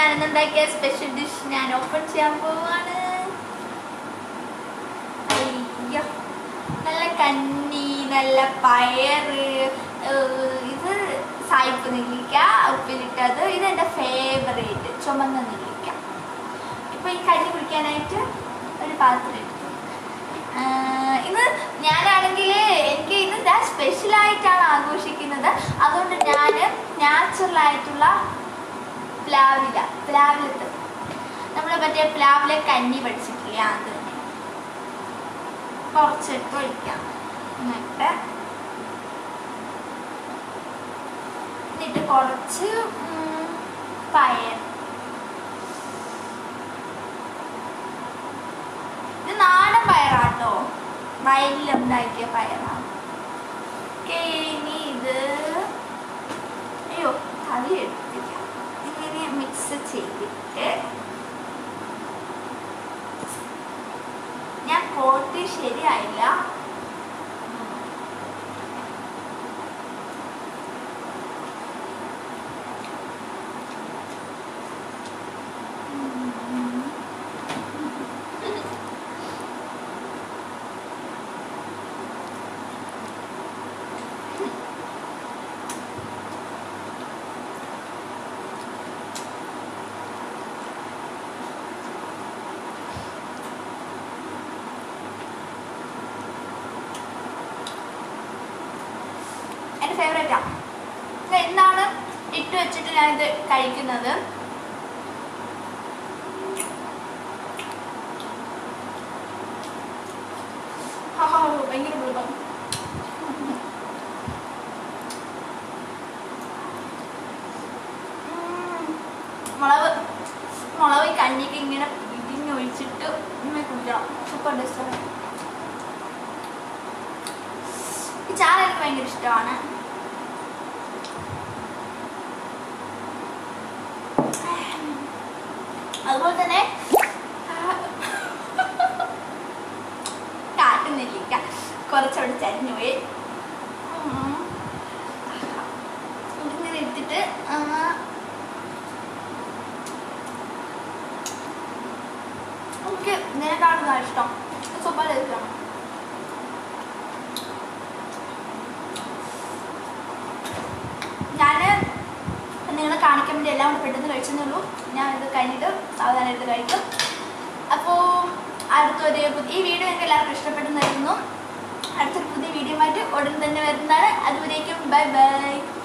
ഞാനിന്നുണ്ടാക്കിയ special dish ഞാൻ open ചെയ്യാൻ പോവാണ് അയ്യോ നല്ല കന്നി നല്ല പയറ് ഏഹ് ഇത് സായിപ്പ് നെല്ലിക്ക ഉപ്പിലിട്ടത് ഇതെൻ്റെ ഫേവറേറ്റ് ചുമന്ന നെല്ലിക്ക ഇപ്പൊ ഈ കഞ്ഞി കുടിക്കാനായിട്ട് ഒരു പാത്രം എടുത്തു ആഹ് ഇത് ഞാനാണെങ്കിൽ എനിക്ക് ഇത് ഞാൻ സ്പെഷ്യൽ ആയിട്ടാണ് ആഘോഷിക്കുന്നത് അതുകൊണ്ട് ഞാൻ നാച്ചുറൽ ആയിട്ടുള്ള പ്ലാവില പ്ലാവിലത്ത് നമ്മൾ മറ്റേ പ്ലാവിലെ കഞ്ഞി പഠിച്ചിട്ടില്ല അത് തന്നെ കുറച്ചെടുത്ത് ഒഴിക്കാം എന്നിട്ട് എന്നിട്ട് കുറച്ച് ഉം, പയർ ഇത് നാടൻ പയറാട്ടോ വയലിലുണ്ടാക്കിയ പയറാണ് ഓക്കേ, ഇനി ഇത് അയ്യോ തവി എടുത്തില്ല ഇങ്ങനെ മിക്സ് ചെയ്തിട്ട് ഞാൻ കോട്ടി ശരിയായില്ല എൻ്റെ ഫേവറേറ്റാ ഇത് എന്താണ് ഇട്ട് വെച്ചിട്ട് ഞാനിത് കഴിക്കുന്നത് ഹാ, ഭയങ്കര മൃഗം മുളക് മുളക് ഈ കഞ്ഞിക്ക് ഇങ്ങനെ ഇടിഞ്ഞൊഴിച്ചിട്ട് ഇങ്ങനെ കുടിക്കണം സൂപ്പർ ടേസ്റ്റാണ് ഈ ചാറ് എനിക്ക് ഭയങ്കര ഇഷ്ടമാണ് അതുപോലെ തന്നെ കാട്ടു നെല്ലിക്ക കുറച്ചവിടെ ചരിഞ്ഞു പോയി ഉം. ഇതിങ്ങനെ എടുത്തിട്ട് ആ, എനിക്ക് ഇതിനെക്കാളും ഇഷ്ടം സൂപ്പർ ടേസ്റ്റാണ് ഞാൻ നിങ്ങളെ കാണിക്കാൻ വേണ്ടി എല്ലാം കൂടെ പെട്ടെന്ന് കഴിച്ചെന്നേ ഉള്ളൂ ഞാൻ ഇത് കഴിഞ്ഞിട്ട് സാവധാനം എടുത്ത് കഴിക്കും അപ്പോൾ അടുത്തൊരു പുതിയ ഈ വീഡിയോ എനിക്ക് എല്ലാവർക്കും ഇഷ്ടപ്പെട്ടെന്നായിരുന്നു അടുത്തൊരു പുതിയ വീഡിയോ ആയിട്ട് ഉടൻ തന്നെ വരുന്നതാണ് അതുവരേക്കും ബൈ ബൈ